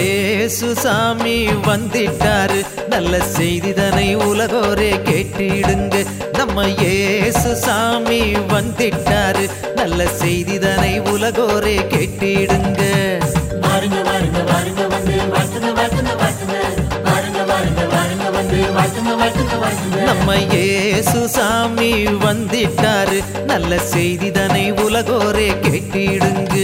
இயேசு சாமி வந்திட்டாரு நல்ல செய்திதனை உலகோரே கேட்டிடுங்க நம்ம இயேசு சாமி வந்திட்டாரு நல்ல செய்திதனை உலகோரே கேட்டிடுங்க வாருங்க வாருங்க வாருங்க வந்து வாழ்த்துங்க வாழ்த்துங்க வாழ்த்துங்க வாருங்க வாருங்க வாருங்க வந்து வாழ்த்துங்க வாழ்த்துங்க வாழ்த்துங்க நம்ம இயேசு சாமி வந்திட்டாரு நல்ல செய்திதனை உலகோரே கேட்டிடுங்க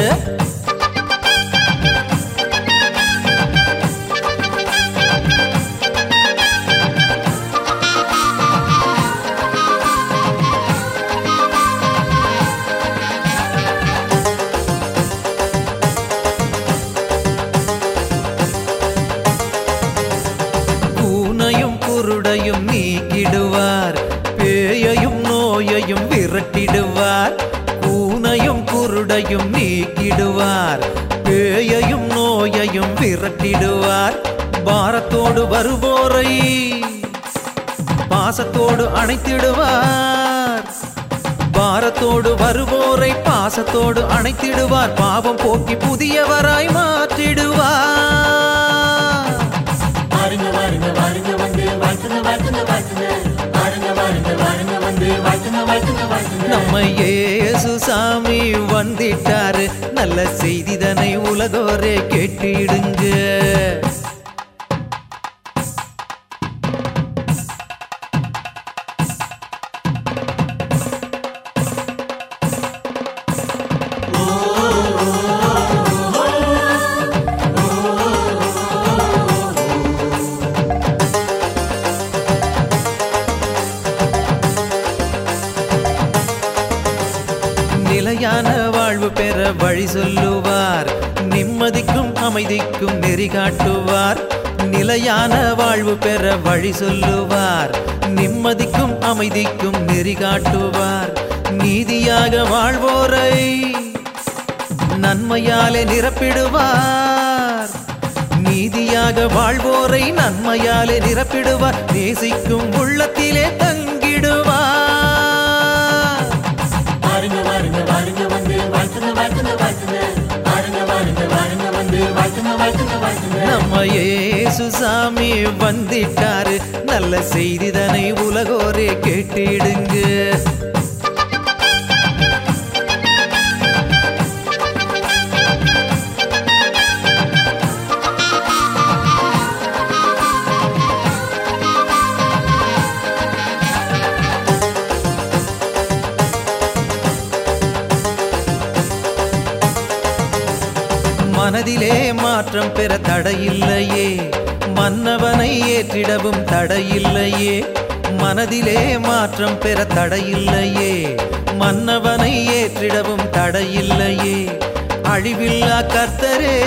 கூனையும் குருடையும் நீக்கிடுவார் பேயையும் நோயையும் விரட்டிடுவார் கூனையும் குருடையும் நீக்கிடுவார் பேயைம் நோயையும் விரட்டிடுவார் பாரத்தோடு வருவோரை பாசத்தோடு அணைத்திடுவார் பாரத்தோடு வருவோரை பாசத்தோடு அணைத்திடுவார் பாவம் போக்கி புதியவராய் மாற்றிடுவார் வாருங்க வாருங்க வாருங்க வந்து வாழ்த்துங்க வாழ்த்துங்க வாழ்த்துங்க வாருங்க வாருங்க வாருங்க வந்து வாழ்த்துங்க வாழ்த்துங்க வாழ்த்துங்க நம்ம இயேசு சாமி வந்திட்டாரு நல்ல செய்திதனை உலகோரே கேட்டிடுங்க நிலையான வாழ்வு பெற வழி சொல்லுவார் நிம்மதிக்கும் அமைதிக்கும் நெறி காட்டுவார் நிலையான வாழ்வு பெற வழி சொல்லுவார் நிம்மதிக்கும் அமைதிக்கும் நெறி காட்டுவார் நீதியாக வாழ்வோரை நன்மையாலே நிரப்பிடுவார் நீதியாக வாழ்வோரை நன்மையாலே நிரப்பிடுவார் நேசிக்கும் உள்ளத்திலே தங்கிடுவார் வாருங்க வாருங்க வாருங்க வந்து வாழ்த்துங்க வாழ்த்துங்க வாழ்த்துங்க வாருங்க வாருங்க வாருங்க வந்து வாழ்த்துங்க வாழ்த்துங்க வாழ்த்துங்க நம்ம இயேசு சாமி வந்திட்டாரு நல்ல செய்திதனை உலகோரே கேட்டிடுங்க மனதிலே மாற்றம் பெற தடையில்லையே மன்னவனை ஏற்றிடவும் தடையில்லையே மனதிலே மாற்றம் பெற தடையில்லையே மன்னவனை ஏற்றிடவும் தடையில்லையே அழிவில்லா கர்த்தரே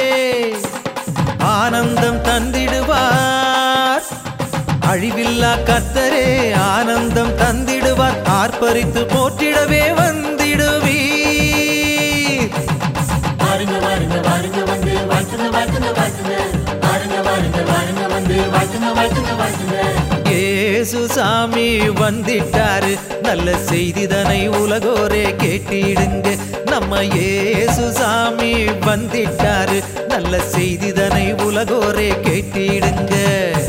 ஆனந்தம் தந்திடுவார் அழிவில்லா கர்த்தரே ஆனந்தம் தந்திடுவார் ஆர்ப்பரித்து போற்றிடவே வந்திடுவீர் வாருங்க வாருங்க வாருங்க வந்து வாழ்த்துங்க வாழ்த்துங்க வாழ்த்துங்க வாருங்க வாருங்க வாருங்க வந்து வாழ்த்துங்க வாழ்த்துங்க வாழ்த்துங்க இயேசு சாமி வந்திட்டாரு நல்ல செய்திதனை உலகோரே கேட்டிடுங்க நம்ம இயேசு சாமி வந்திட்டாரு நல்ல செய்திதனை உலகோரே கேட்டிடுங்க